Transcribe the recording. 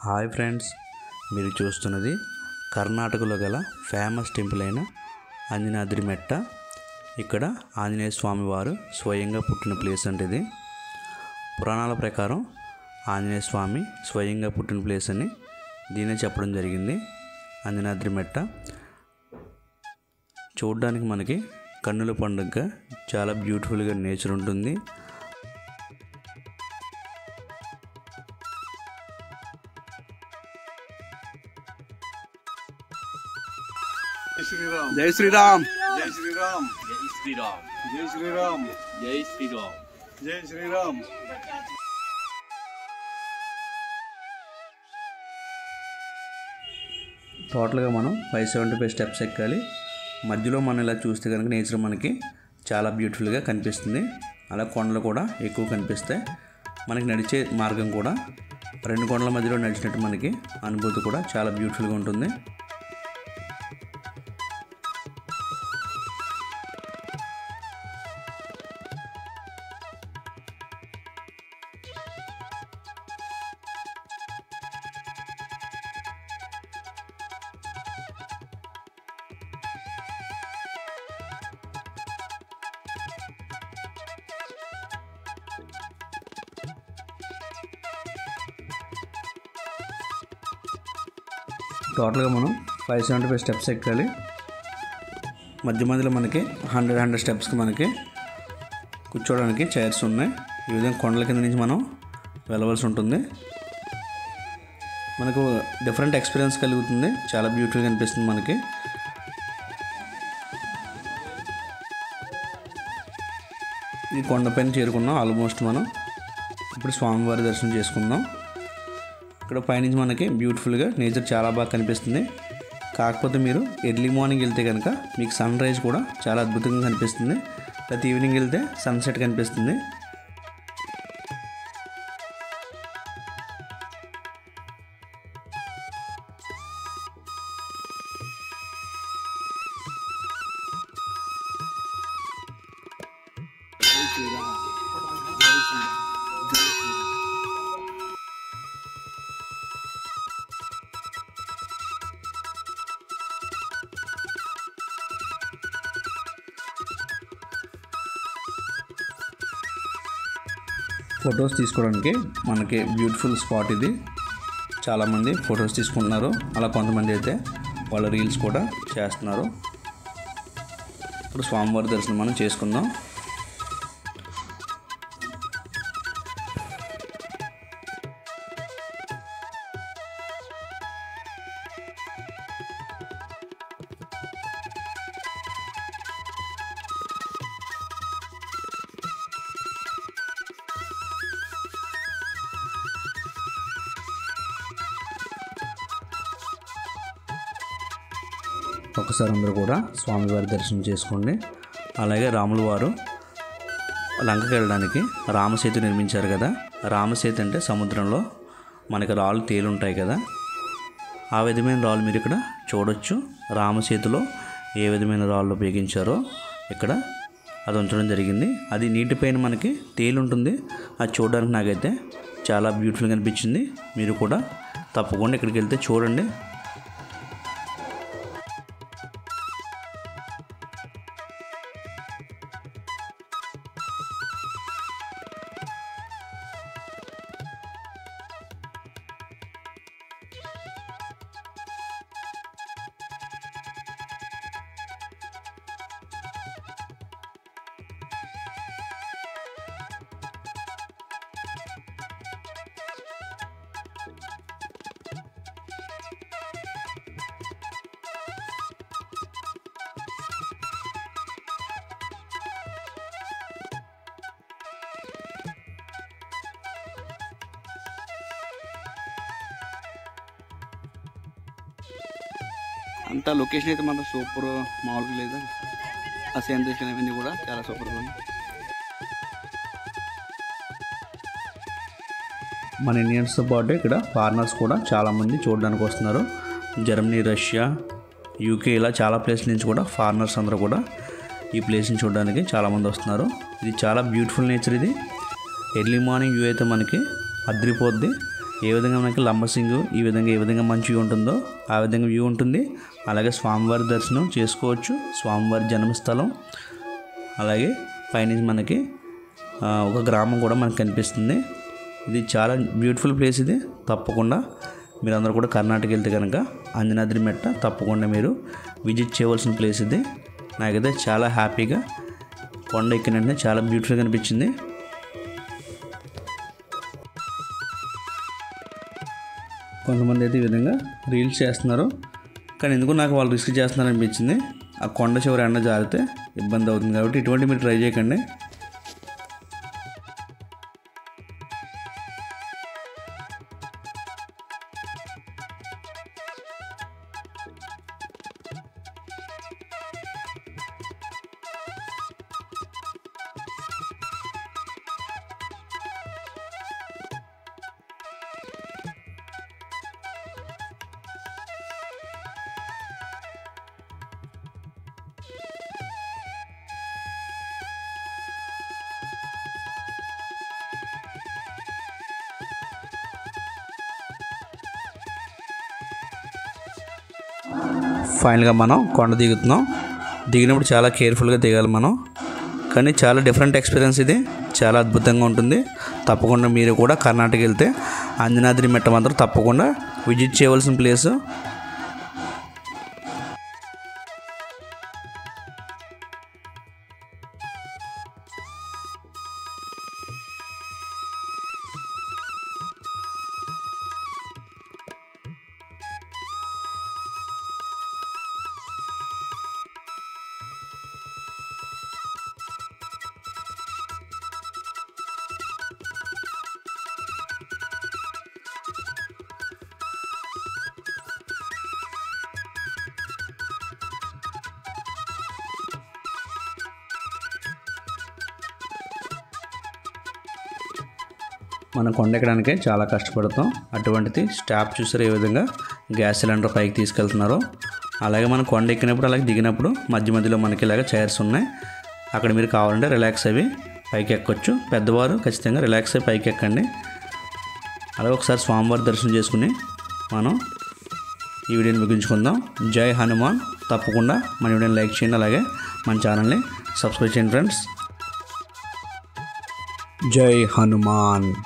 hi friends మీరు చూస్తున్నది కర్ణాటకలో గల ఫేమస్ టెంపుల్ అయిన అంజనాద్రి మెట్ట ఇక్కడ ఆంజనేయ స్వామి వారు స్వయంగా పుట్టిన ప్లేస్ అంటే ఇది పురాణాల ప్రకారం ఆంజనేయ స్వామి స్వయంగా పుట్టిన ప్లేస్ అని దీనే చెప్పడం జరిగింది అంజనాద్రి మెట్ట చూడడానికి మనకి కన్నుల పండుగ చాలా బ్యూటిఫుల్గా నేచర్ ఉంటుంది జై శ్రీరామ్ జై శ్రీరామ్ జై శ్రీరామ్ జై శ్రీరామ్ జై శ్రీరామ్ జై శ్రీరామ్ జై శ్రీరామ్ టోటల్గా మనం ఫైవ్ సెవెంటీ ఫైవ్ స్టెప్స్ ఎక్కాలి మధ్యలో మనం ఇలా చూస్తే కనుక నేచర్ మనకి చాలా బ్యూటిఫుల్గా కనిపిస్తుంది అలా కొండలు కూడా ఎక్కువ కనిపిస్తాయి మనకి నడిచే మార్గం కూడా రెండు కొండల మధ్యలో నడిచినట్టు మనకి అనుభూతి కూడా చాలా బ్యూటిఫుల్గా ఉంటుంది టోటల్గా మనం ఫైవ్ సెవెంటీ ఫైవ్ స్టెప్స్ ఎక్కాలి మధ్య మధ్యలో మనకి హండ్రెడ్ హండ్రెడ్ స్టెప్స్కి మనకి కూర్చోవడానికి చైర్స్ ఉన్నాయి ఈ విధంగా కొండల కింద నుంచి మనం వెళ్ళవలసి ఉంటుంది మనకు డిఫరెంట్ ఎక్స్పీరియన్స్ కలుగుతుంది చాలా బ్యూటిఫుల్గా అనిపిస్తుంది మనకి ఈ కొండపైన చేరుకున్నాం ఆల్మోస్ట్ మనం ఇప్పుడు స్వామివారి దర్శనం చేసుకుందాం ఇక్కడ పైనుంచి మనకి బ్యూటిఫుల్గా నేచర్ చాలా బాగా కనిపిస్తుంది కాకపోతే మీరు ఎర్లీ మార్నింగ్ వెళ్తే కనుక మీకు సన్ రైజ్ కూడా చాలా అద్భుతంగా కనిపిస్తుంది ప్రతి ఈవినింగ్ వెళ్తే సన్సెట్ కనిపిస్తుంది జై శ్రీరామ్ జై శ్రీరామ్ జై శ్రీరామ్ ఫొటోస్ తీసుకోవడానికి మనకి బ్యూటిఫుల్ స్పాట్ ఇది చాలామంది ఫొటోస్ తీసుకుంటున్నారు అలా కొంతమంది అయితే వాళ్ళ రీల్స్ కూడా చేస్తున్నారు ఇప్పుడు స్వామివారి దర్శనం మనం చేసుకుందాం ఒకసారి అందరూ కూడా స్వామివారి దర్శనం చేసుకోండి అలాగే రాముల వారు లంకకి వెళ్ళడానికి రామసేతు నిర్మించారు కదా రామసేతు అంటే సముద్రంలో మనకి రాళ్ళు తేలుంటాయి కదా ఆ విధమైన రాళ్ళు మీరు ఇక్కడ చూడొచ్చు రామసేతులో ఏ విధమైన రాళ్ళు ఉపయోగించారో ఇక్కడ అది ఉంచడం జరిగింది అది నీటిపైన మనకి తేలు ఉంటుంది అది చూడడానికి నాకైతే చాలా బ్యూటిఫుల్గా అనిపించింది మీరు కూడా తప్పకుండా ఇక్కడికి వెళ్తే చూడండి అంతా లొకేషన్ అయితే మాత్రం సూపర్ మామూలుగా లేదు ఆ సెంట్రేషన్ అవన్నీ కూడా చాలా సూపర్గా ఉంది మన ఇండియన్స్తో పాటు ఇక్కడ ఫారినర్స్ కూడా చాలామంది చూడడానికి వస్తున్నారు జర్మనీ రష్యా యూకే ఇలా చాలా ప్లేస్ నుంచి కూడా ఫారినర్స్ అందరూ కూడా ఈ ప్లేస్ని చూడడానికి చాలామంది వస్తున్నారు ఇది చాలా బ్యూటిఫుల్ నేచర్ ఇది ఎర్లీ మార్నింగ్ వ్యూ అయితే మనకి అద్రిపోద్ది ఏ విధంగా మనకి లంబసింగు ఈ విధంగా ఏ విధంగా మంచి వ్యూ ఉంటుందో ఆ విధంగా వ్యూ ఉంటుంది అలాగే స్వామివారి దర్శనం చేసుకోవచ్చు స్వామివారి జన్మస్థలం అలాగే పైనుంచి మనకి ఆ, ఒక గ్రామం కూడా మనకు కనిపిస్తుంది ఇది చాలా బ్యూటిఫుల్ ప్లేస్ ఇది తప్పకుండా మీరందరూ కూడా కర్ణాటక వెళ్తే కనుక అంజనాద్రి మెట్ట తప్పకుండా మీరు విజిట్ చేయవలసిన ప్లేస్ ఇది నాకైతే చాలా హ్యాపీగా కొండ ఎక్కిన వెంటనే చాలా బ్యూటిఫుల్గా అనిపించింది కొంతమంది అయితే ఈ విధంగా రీల్స్ చేస్తున్నారు కానీ ఎందుకు నాకు వాళ్ళు రిస్క్ చేస్తున్నారు అనిపించింది ఆ కొండ చివరి ఎండ జారితే ఇబ్బంది అవుతుంది కాబట్టి ఇటువంటి మీరు ట్రై చేయకండి ఫైనల్గా మనం కొండ దిగుతున్నాం దిగినప్పుడు చాలా కేర్ఫుల్గా దిగాలి మనం కానీ చాలా డిఫరెంట్ ఎక్స్పీరియన్స్ ఇది చాలా అద్భుతంగా ఉంటుంది తప్పకుండా మీరు కూడా కర్ణాటక వెళ్తే అంజనాద్రి మెట్ట మాత్రం తప్పకుండా విజిట్ చేయవలసిన ప్లేస్ మనం కొండ ఎక్కడానికే చాలా కష్టపడతాం అటువంటిది స్టాప్ చూసారు ఏ విధంగా గ్యాస్ సిలిండర్ పైకి తీసుకెళ్తున్నారో అలాగే మనం కొండ ఎక్కినప్పుడు అలాగే దిగినప్పుడు మధ్య మధ్యలో మనకి ఇలాగ చైర్స్ ఉన్నాయి అక్కడ మీరు కావాలంటే రిలాక్స్ అవి పైకి ఎక్కొచ్చు పెద్దవారు ఖచ్చితంగా రిలాక్స్ అయ్యి పైకి ఎక్కండి అలాగే ఒకసారి స్వామివారి దర్శనం చేసుకుని మనం ఈ వీడియోని ముగించుకుందాం జై హనుమాన్ తప్పకుండా మన వీడియోని లైక్ చేయండి అలాగే మన ఛానల్ని సబ్స్క్రైబ్ చేయండి ఫ్రెండ్స్ జై హనుమాన్